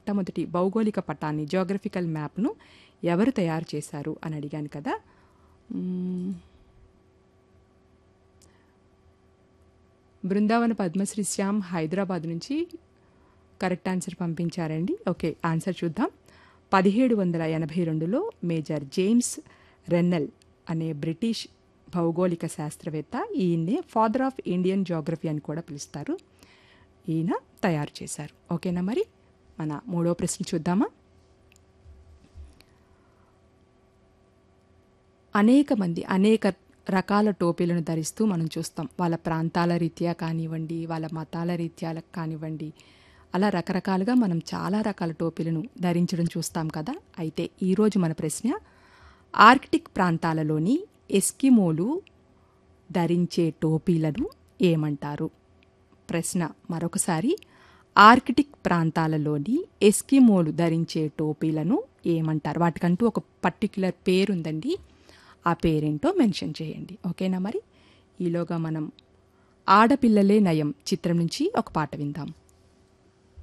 మొట్టమొదటి భౌగోళిక పటాన్ని జోగ్రఫికల్ మ్యాప్ను ఎవరు తయారు చేశారు అని అడిగాను కదా మ్మ్. బృందావన పద్మశ్రీ శ్యామ్ హైదరాబాద్ నుంచి కరెక్ట్ ఆన్సర్ పంపించారండి ఓకే ఆన్సర్ చూద్దాం పదిహేడు వందల ఎనభై రెండులో మేజర్ జేమ్స్ రెన్నెల్ అనే బ్రిటిష్ భౌగోళిక శాస్త్రవేత్త ఈయన్నే ఫాదర్ ఆఫ్ ఇండియన్ జోగ్రఫీ అని కూడా పిలుస్తారు ఈయన తయారు చేశారు ఓకేనా మరి మన మూడో ప్రశ్న చూద్దామా అనేక మంది అనేక రకాల టోపీలను ధరిస్తూ మనం చూస్తాం వాళ్ళ ప్రాంతాల రీత్యా కానివ్వండి వాళ్ళ మతాల రీత్యా కానివ్వండి అలా రకరకాలుగా మనం చాలా రకాల టోపీలను ధరించడం చూస్తాం కదా అయితే ఈరోజు మన ప్రశ్న ఆర్కిటిక్ ప్రాంతాలలోని ఎస్కిమోలు ధరించే టోపీలను ఏమంటారు ప్రశ్న మరొకసారి ఆర్కిటిక్ ప్రాంతాలలోని ఎస్కిమోలు ధరించే టోపీలను ఏమంటారు వాటికంటూ ఒక పర్టిక్యులర్ పేరుందండి ఆ పేరేంటో మెన్షన్ చేయండి ఓకేనా మరి ఈలోగా మనం ఆడపిల్లలే నయం చిత్రం నుంచి ఒక పాట విందాం